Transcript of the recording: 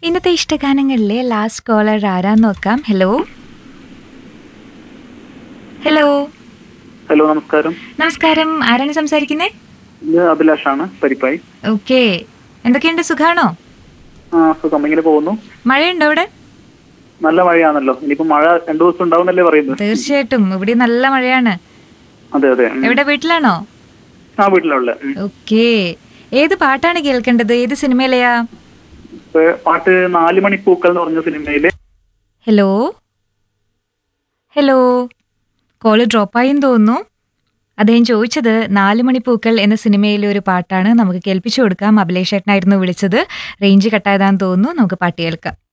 ഇന്നത്തെ ഇഷ്ടഗാനങ്ങളിലെ last collar ആരാന്ന് നോക്കാം ഹലോ ഹലോ ഹലോ നമസ്കാരം നമസ്കാരം ആരാണ് സംസാരിക്കുന്നേ ഇത് അഭിലാഷാണ് പരിപ്പായി ഓക്കെ എന്തൊക്കെയുണ്ട് സുഖാണോ ആ സുഖം ഇങ്ങനെ പോകുന്നു മഴയുണ്ടോ അവിടെ നല്ല മഴയാണല്ലോ ഇനിയിപ്പോ മഴ രണ്ടു ദിവസം ഉണ്ടാവുന്നല്ലേ പറയുന്നത് തീർച്ചയായിട്ടും ഇവിടെ നല്ല മഴയാണ് അതെ അതെ ഉം. എവിടെ വീട്ടിലാണോ ആ വീട്ടിലുള്ള ഉം. ഓക്കെ ഏത് പാട്ടാണ് കേൾക്കേണ്ടത് ഏത് സിനിമയിലെയാ ഇപ്പൊ പാട്ട് നാല് മണി പൂക്കൾ എന്ന് പറഞ്ഞ സിനിമയിലെ ഹലോ ഹലോ കോള് ഡ്രോപ്പായെന്ന് തോന്നുന്നു അദ്ദേഹം ചോദിച്ചത് നാല് മണിപ്പൂക്കൾ എന്ന സിനിമയിലെ ഒരു പാട്ടാണ് നമുക്ക് കേൾപ്പിച്ചു കൊടുക്കാം അഭിലേഷ് ചേട്ടനായിരുന്നു വിളിച്ചത് റേഞ്ച് കട്ടായതാന്ന് തോന്നുന്നു നമുക്ക് പാട്ട് കേൾക്കാം